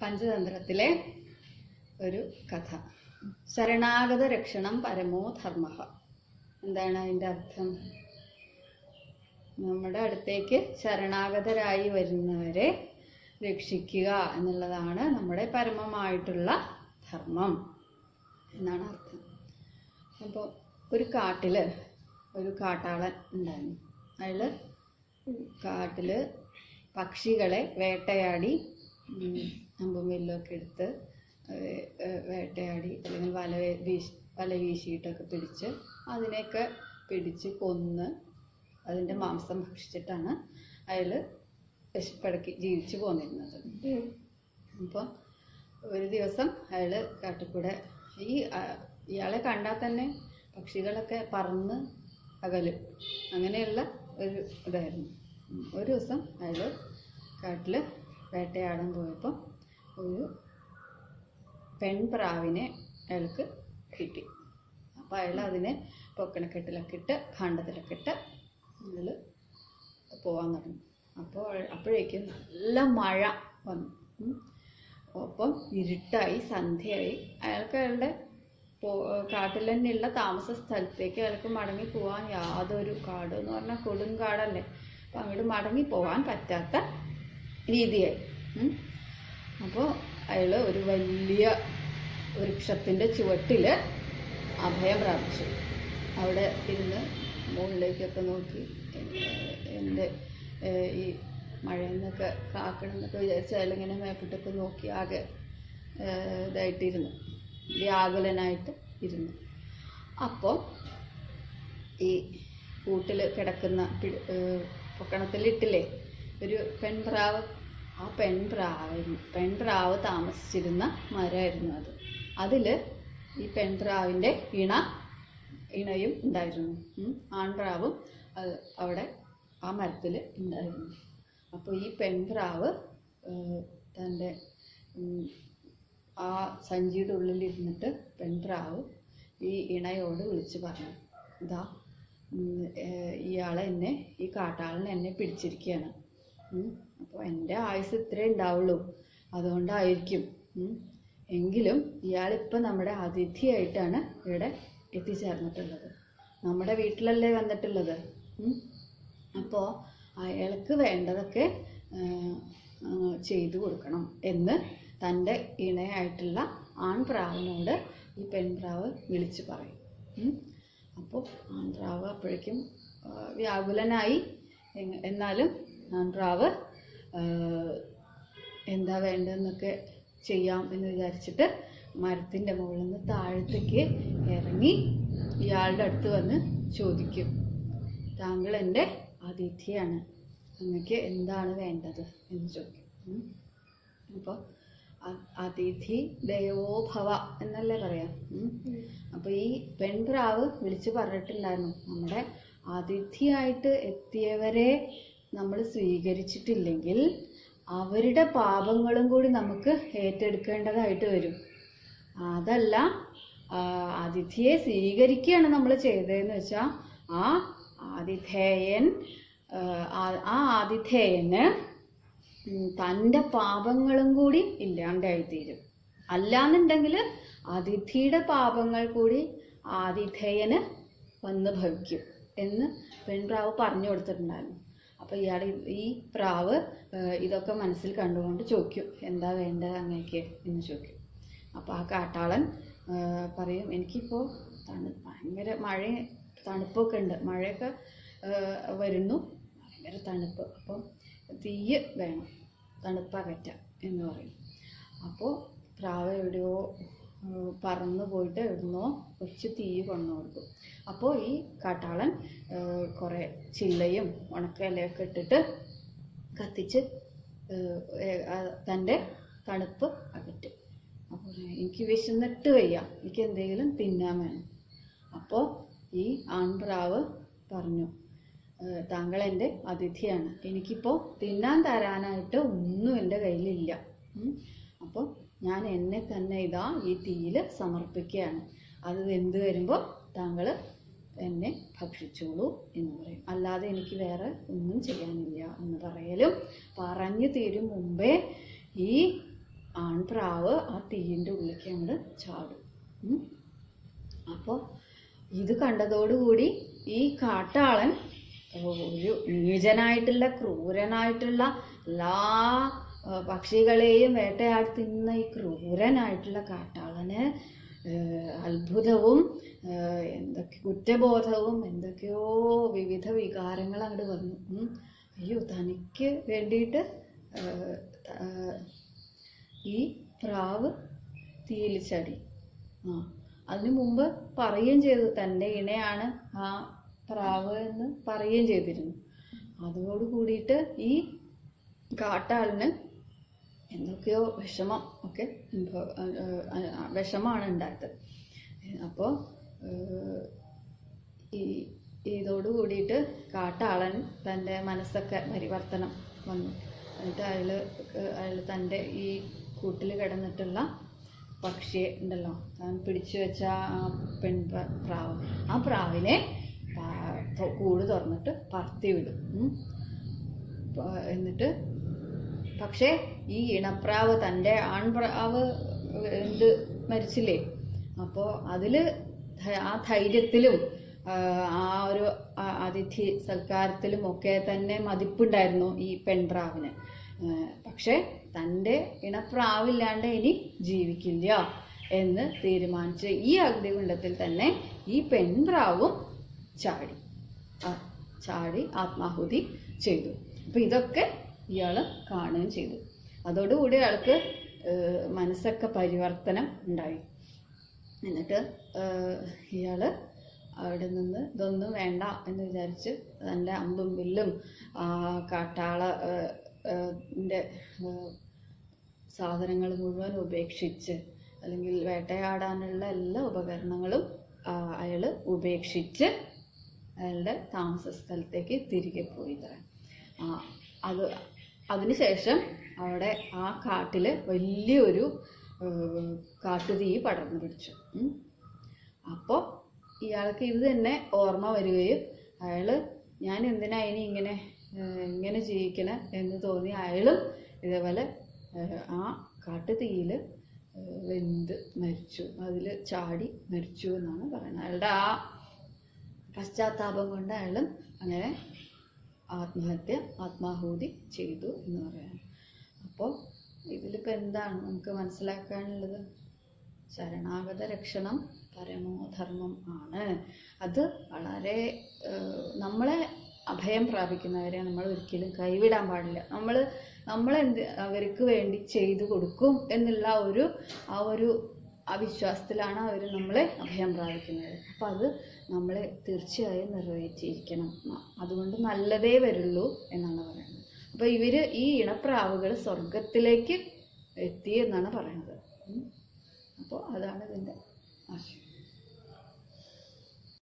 പഞ്ചതന്ത്രത്തിലെ ഒരു കഥ ശരണാഗത രക്ഷണം പരമോ ധർമ്മ എന്താണ് അതിൻ്റെ അർത്ഥം നമ്മുടെ അടുത്തേക്ക് ശരണാഗതരായി വരുന്നവരെ രക്ഷിക്കുക എന്നുള്ളതാണ് നമ്മുടെ പരമമായിട്ടുള്ള ധർമ്മം എന്നാണ് അർത്ഥം അപ്പോൾ ഒരു കാട്ടിൽ ഒരു കാട്ടാളൻ ഉണ്ടായിരുന്നു അയാൾ കാട്ടിൽ പക്ഷികളെ വേട്ടയാടി ഉം, അമ്പും വില്ലൊക്കെ എടുത്ത് ഏഹ്, ഏഹ്, വേട്ടയാടി അല്ലെങ്കിൽ വല വേ- വീശി വല വീശിയിട്ടൊക്കെ പിടിച്ച് അതിനെയൊക്കെ പിടിച്ച് കൊന്ന് അതിൻ്റെ മാംസം ഭക്ഷിച്ചിട്ടാണ് അയാൾ വിശപ്പടക്കി ജീവിച്ചു പോന്നിരുന്നത് അപ്പോൾ ഒരു ദിവസം അയാൾ കാട്ടിക്കൂടെ ഈ ആ, ഇയാളെ കണ്ടാൽ തന്നെ പക്ഷികളൊക്കെ പറന്ന് അകലും അങ്ങനെയുള്ള ഒരു ഇതായിരുന്നു ഉം. ഒരു ദിവസം അയാൾ കാട്ടിൽ വേട്ടയാടാൻ പോയപ്പോൾ ഒരു പെൺപ്രാവിനെ അയാൾക്ക് കിട്ടി അപ്പോൾ അയാൾ അതിനെ പൊക്കണക്കെട്ടിലൊക്കെ ഇട്ട് ഭാണ്ഡത്തിലൊക്കെ ഇട്ട് അയാൾ പോകാൻ തുടങ്ങി അപ്പോൾ അപ്പോഴേക്കും നല്ല മഴ വന്നു ഉം. ഒപ്പം ഇരുട്ടായി സന്ധ്യയായി അയാൾക്ക് അയാളുടെ പോ- കാട്ടിൽ തന്നെയുള്ള താമസ സ്ഥലത്തേക്ക് അയാൾക്ക് മടങ്ങി പോകാൻ യാതൊരു കാട് എന്ന് പറഞ്ഞാൽ കൊടും കാടല്ലേ അപ്പം അങ്ങോട്ട് മടങ്ങി പോകാൻ പറ്റാത്ത രീതിയായി ഉം. അപ്പോൾ അയാൾ ഒരു വലിയ വൃക്ഷത്തിൻ്റെ ചുവട്ടിൽ അഭയം പ്രാപിച്ചു അവിടെ ഇരുന്ന് മുകളിലേക്കൊക്കെ നോക്കി എ- എൻ്റെ ഏഹ്, ഈ മഴയിൽ നിന്നൊക്കെ കാക്കണം എന്നൊക്കെ വിചാരിച്ച് അയാളിങ്ങനെ മേപ്പിട്ടൊക്കെ നോക്കി ആകെ ഏഹ്, ഇതായിട്ടിരുന്നു വ്യാകുലനായിട്ട് ഇരുന്നു അപ്പോൾ ഈ കൂട്ടിൽ കിടക്കുന്ന പിടി ഏഹ്, പൊക്കണത്തിലിട്ടില്ലേ ഒരു പെൺപ്രാവ് ആ പെൺപ്രാവായിരുന്നു പെൺപ്രാവ് താമസിച്ചിരുന്ന മരമായിരുന്നു അത് അതിൽ ഈ പെൺപ്രാവിൻ്റെ ഇണ ഇണയും ഉണ്ടായിരുന്നു ഉം. ആൺപ്രാവും അത് അവിടെ ആ മരത്തിൽ ഉണ്ടായിരുന്നു അപ്പോൾ ഈ പെൺപ്രാവ് ഏഹ്, തൻ്റെ ഉം, ആ സഞ്ചിയുടെ ഉള്ളിലിരുന്നിട്ട് പെൺപ്രാവ് ഈ ഇണയോട് വിളിച്ച് പറഞ്ഞു ഇതാ ഉം, ഏഹ്, ഇയാളെ എന്നെ ഈ കാട്ടാളൻ എന്നെ പിടിച്ചിരിക്കുകയാണ് അപ്പോൾ എൻ്റെ ആയുസ് ഇത്രേ ഉണ്ടാവുള്ളൂ അതുകൊണ്ടായിരിക്കും ഉം. എങ്കിലും ഇയാളിപ്പോൾ നമ്മുടെ അതിഥിയായിട്ടാണ് ഇവിടെ എത്തിച്ചേർന്നിട്ടുള്ളത് നമ്മുടെ വീട്ടിലല്ലേ വന്നിട്ടുള്ളത് അപ്പോൾ അയാൾക്ക് വേണ്ടതൊക്കെ ആ, ആ, ചെയ്തു കൊടുക്കണം എന്ന് തൻ്റെ ഇണയായിട്ടുള്ള ആൺപ്രാവിനോട് ഈ പെൺപ്രാവ് വിളിച്ചു പറയും ഉം. അപ്പോൾ ആൺപ്രാവ് അപ്പോഴേക്കും ആ, വ്യാകുലനായി എങ്ങ- എന്നാലും ആൺപ്രാവ് ആ, എന്താ വേണ്ടതെന്നൊക്കെ ചെയ്യാം എന്ന് വിചാരിച്ചിട്ട് മരത്തിൻ്റെ മുകളിൽ നിന്ന് താഴത്തേക്ക് ഇറങ്ങി ഇയാളുടെ അടുത്ത് വന്ന് ചോദിക്കും താങ്കൾ എൻ്റെ അതിഥിയാണ് അങ്ങക്ക് എന്താണ് വേണ്ടത് എന്ന് ചോദിക്കും അപ്പോൾ അതിഥി ദേവോ ഭവ എന്നല്ലേ പറയാം ഉം. അപ്പോൾ ഈ പെൺപ്രാവ് വിളിച്ചു പറഞ്ഞിട്ടുണ്ടായിരുന്നു നമ്മുടെ അതിഥിയായിട്ട് എത്തിയവരെ നമ്മൾ സ്വീകരിച്ചിട്ടില്ലെങ്കിൽ അവരുടെ പാപങ്ങളും കൂടി നമുക്ക് ഏറ്റെടുക്കേണ്ടതായിട്ട് വരും അതല്ല ആ, അതിഥിയെ സ്വീകരിക്കുകയാണ് നമ്മൾ ചെയ്തതെന്ന് വെച്ചാൽ ആ ആതിഥേയൻ ആ, ആ- ആ ആതിഥേയന് ഉം, തൻ്റെ പാപങ്ങളും കൂടി ഇല്ലാണ്ടായിത്തീരും അല്ലാന്നുണ്ടെങ്കിൽ അതിഥിയുടെ പാപങ്ങൾ കൂടി ആതിഥേയന് വന്ന് ഭവിക്കും എന്ന് പെൺപ്രാവ് പറഞ്ഞു കൊടുത്തിട്ടുണ്ടായിരുന്നു അപ്പോൾ ഇയാൾ ഈ പ്രാവ് ഏഹ്, ഇതൊക്കെ മനസ്സിൽ കണ്ടുകൊണ്ട് ചോദിക്കും എന്താ വേണ്ടത് അങ്ങേക്ക് എന്ന് ചോദിക്കും അപ്പോൾ ആ കാട്ടാളൻ ഏഹ്, പറയും എനിക്കിപ്പോൾ തണു ഭയങ്കര മഴ തണുപ്പൊക്കെ ഉണ്ട് മഴയൊക്കെ ഏഹ്, വരുന്നു ഭയങ്കര തണുപ്പ് അപ്പം തീയ് വേണം തണുപ്പ് അകറ്റാൻ എന്ന് പറയും അപ്പോൾ പ്രാവ് എവിടെയോ ഏഹ്, പറന്ന് പോയിട്ട് എവിടുന്നോ കുറച്ച് തീ കൊണ്ടു കൊടുക്കും അപ്പോൾ ഈ കാട്ടാളൻ ഏഹ്, കുറേ ചില്ലയും ഉണക്ക ഇലയൊക്കെ ഇട്ടിട്ട് കത്തിച്ച് ഏഹ്, ഏഹ്, ആ തൻ്റെ തണുപ്പ് അകറ്റും അപ്പോൾ എനിക്ക് വിശന്നിട്ട് വയ്യ എനിക്ക് എന്തെങ്കിലും തിന്നാൻ വേണം അപ്പോൾ ഈ ആൺപ്രാവ് പറഞ്ഞു "ഏഹ്, താങ്കൾ എൻ്റെ അതിഥിയാണ് എനിക്കിപ്പോൾ തിന്നാൻ തരാനായിട്ട് ഒന്നും എൻ്റെ കയ്യിലില്ല ഉം. അപ്പോൾ ഞാൻ എന്നെ തന്നെ ഇതാ ഈ തീയിൽ സമർപ്പിക്കുകയാണ് അത് വെന്ത് വരുമ്പോൾ താങ്കൾ എന്നെ ഭക്ഷിച്ചോളൂ എന്ന് പറയും അല്ലാതെ എനിക്ക് വേറെ ഒന്നും ചെയ്യാനില്ല എന്ന് പറയലും പറഞ്ഞു തീരും മുമ്പേ ഈ ആൺപ്രാവ് ആ തീയിൻ്റെ ഉള്ളിലേക്ക് അങ്ങോട്ട് ചാടും ഉം. അപ്പോൾ ഇത് കണ്ടതോടുകൂടി ഈ കാട്ടാളൻ ഒരു നീചനായിട്ടുള്ള ക്രൂരനായിട്ടുള്ള എല്ലാ ആ, പക്ഷികളെയും വേട്ടയാടി തിന്ന ഈ ക്രൂരനായിട്ടുള്ള കാട്ടാളന് ഏഹ്, അത്ഭുതവും ഏഹ്, എന്തൊക്കെ കുറ്റബോധവും എന്തൊക്കെയോ വിവിധ വികാരങ്ങൾ അങ്ങോട്ട് വന്നു ഉം. അയ്യോ തനിക്ക് വേണ്ടിയിട്ട് ഏഹ്, ത- ഏഹ്, ഈ പ്രാവ് തീയിൽ ചടി ആ അതിനു മുമ്പ് പറയുകയും ചെയ്തു തൻ്റെ ഇണയാണ് ആ പ്രാവ് എന്ന് പറയുകയും ചെയ്തിരുന്നു അതോട് കൂടിയിട്ട് ഈ കാട്ടാളിന് എന്തൊക്കെയോ വിഷമം ഒക്കെ അനുഭവ ഏഹ് ഏഹ് വിഷമാണ് ഉണ്ടായത് അപ്പോൾ ഈ ഇതോട് കൂടിയിട്ട് കാട്ടാളൻ തൻ്റെ മനസ്സൊക്കെ പരിവർത്തനം വന്നു എന്നിട്ട് അയാൾ അയാൾ തൻ്റെ ഈ കൂട്ടിൽ കിടന്നിട്ടുള്ള പക്ഷിയെ ഉണ്ടല്ലോ താൻ പിടിച്ചു വെച്ച ആ പെൺ പ്ര- പ്രാവ് ആ പ്രാവിനെ പാ- തൊ- കൂട് തുറന്നിട്ട് പറത്തി വിടും ഉം. പ- എന്നിട്ട് പക്ഷേ ഈ ഇണപ്രാവ് തൻ്റെ ആൺപ്രാവ് എന്ത് മരിച്ചില്ലേ അപ്പോൾ അതിൽ ആ ധൈര്യത്തിലും ആ, ആ ഒരു ആ- അതിഥി സൽക്കാരത്തിലും ഒക്കെ തന്നെ മതിപ്പുണ്ടായിരുന്നു ഈ പെൺപ്രാവിന് ആ, പക്ഷേ തൻ്റെ ഇണപ്രാവില്ലാണ്ട് ഇനി ജീവിക്കില്ല എന്ന് തീരുമാനിച്ച് ഈ അഗ്നികുണ്ഡത്തിൽ തന്നെ ഈ പെൺപ്രാവും ചാടി ആ, ചാടി ആത്മാഹുതി ചെയ്തു അപ്പം ഇതൊക്കെ ഇയാൾ കാണുകയും ചെയ്തു അതോടുകൂടി അയാൾക്ക് ഏഹ്, മനസ്സൊക്കെ പരിവർത്തനം ഉണ്ടായി എന്നിട്ട് ഇയാൾ അവിടെ നിന്ന് ഇതൊന്നും വേണ്ട എന്ന് വിചാരിച്ച് തൻ്റെ അമ്പും വില്ലും ആ കാട്ടാള ഏഹ്, ഏഹ്, ൻ്റെ, ഏഹ്, സാധനങ്ങൾ മുഴുവൻ ഉപേക്ഷിച്ച് അല്ലെങ്കിൽ വേട്ടയാടാനുള്ള എല്ലാ ഉപകരണങ്ങളും അയാൾ ഉപേക്ഷിച്ച് അയാളുടെ താമസ സ്ഥലത്തേക്ക് തിരികെ പോയി തരാം ആ അത് അതിനുശേഷം അവിടെ ആ കാട്ടിൽ വലിയൊരു ഏഹ്, കാട്ടുതീ പടർന്നു പിടിച്ചു ഉം. അപ്പോൾ ഇയാൾക്ക് ഇത് തന്നെ ഓർമ്മ വരികയും അയാൾ ഞാൻ എന്തിനാ ഇനി ഇങ്ങനെ ഏഹ്, ഇങ്ങനെ ജീവിക്കണേ എന്ന് തോന്നി അയാളും ഇതേപോലെ ഏഹ്, ആ കാട്ടുതീയിൽ വെന്ത് മരിച്ചു അതിൽ ചാടി മരിച്ചു എന്നാണ് പറയുന്നത് അയാളുടെ ആ പശ്ചാത്താപം കൊണ്ട് അയാളും അങ്ങനെ ആത്മഹത്യ ആത്മാഹൂതി ചെയ്തു എന്ന് പറയാം അപ്പോൾ ഇതിലിപ്പോൾ എന്താണ് നമുക്ക് മനസ്സിലാക്കാനുള്ളത് ശരണാഗത രക്ഷണം പരമോധർമ്മം ആണ് അത് വളരെ ഏഹ്, നമ്മളെ അഭയം പ്രാപിക്കുന്നവരെ നമ്മൾ ഒരിക്കലും കൈവിടാൻ പാടില്ല നമ്മൾ നമ്മളെന്ത് അവർക്ക് വേണ്ടി ചെയ്തു കൊടുക്കും എന്നുള്ള ഒരു ആ ഒരു ആ വിശ്വാസത്തിലാണ് അവർ നമ്മളെ അഭയം പ്രാപിക്കുന്നത് അപ്പോൾ അത് നമ്മളെ തീർച്ചയായും നിറവേറ്റിയിരിക്കണം അതുകൊണ്ട് നല്ലതേ വരുള്ളൂ എന്നാണ് പറയുന്നത് അപ്പോൾ ഇവർ ഈ ഇണപ്രാവുകൾ സ്വർഗത്തിലേക്ക് എത്തി എന്നാണ് പറയുന്നത് അപ്പോൾ അതാണ് ഇതിൻ്റെ ആശയം